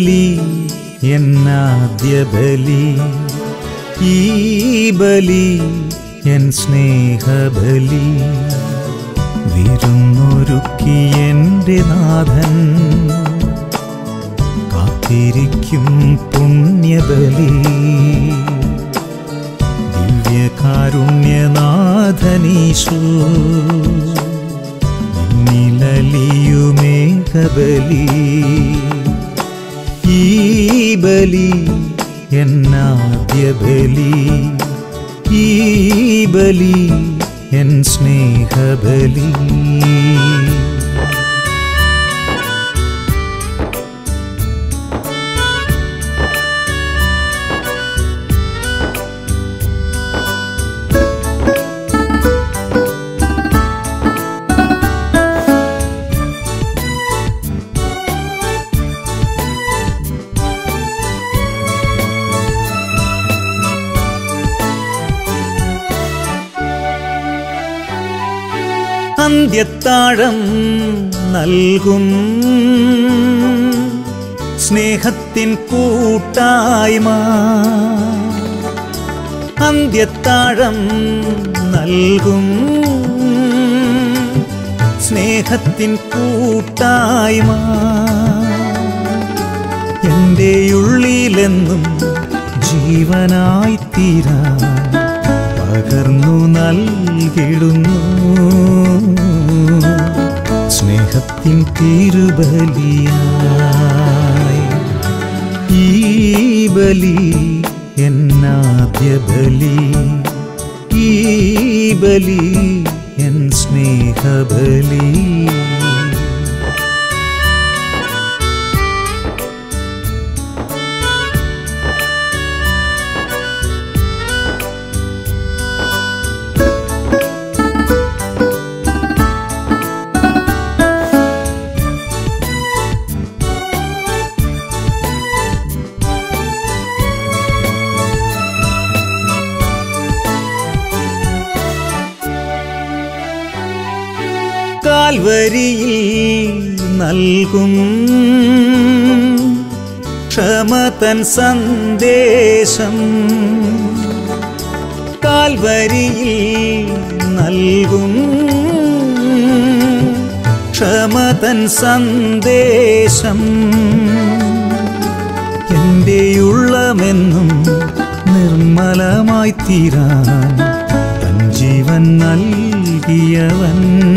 ബലി എന്നാദ്യ ബലി ഈ ബലി എൻ സ്നേഹബലി വിരുന്നൊരുക്കി എൻ്റെ നാഥൻ കാത്തിരിക്കും പുണ്യബലി ദിവ്യകാരുണ്യനാഥനീശോ നിന്നിലലിയുമേകബലി ഈ ബലി എന്നാദ്യ ബലി ഈ ബലി എൻ സ്നേഹബലി അന്ത്യത്താഴം നൽകും സ്നേഹത്തിൻ കൂട്ടായ്മ അന്ത്യത്താഴം നൽകും സ്നേഹത്തിൻ കൂട്ടായ്മ എൻ്റെ ഉള്ളിലെന്നും ജീവനായി തീരാൻ പകർന്നു നൽകിടുന്നു സ്നേഹത്തിൻ തിരുബലിയായി ഈ ബലി എന്നാദ്യ ബലി ഈ ബലി എൻ സ്നേഹബലി കാൽവരിയിൽ നൽകും ക്ഷമതൻ സന്ദേശം കാൽവരിയിൽ നൽകും ക്ഷമതൻ സന്ദേശം എൻ്റെ ഉള്ളമെന്നും നിർമ്മലമായി തീരാൻ തൻ ജീവൻ നൽകിയവൻ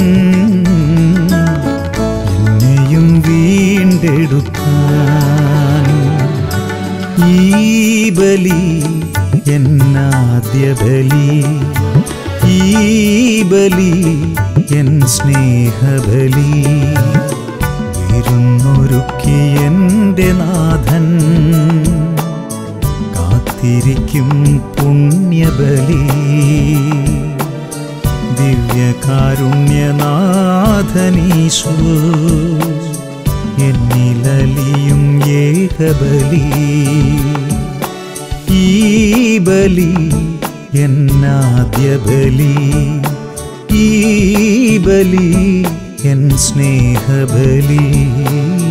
എന്നെയും വീണ്ടെടുക്കാൻ ഈ ബലി എന്നാദ്യ ബലി ഈ ബലി എൻ സ്നേഹബലി വിരുന്നൊരുക്കി എൻ്റെ നാഥൻ കാത്തിരിക്കും പുണ്യബലി ദിവ്യകാരുണ്യനാഥനീശോ എന്നിലലിയും ഏകബലി ഈ ബലി എന്നാദ്യ ബലി ഈ ബലി എൻ സ്നേഹബലി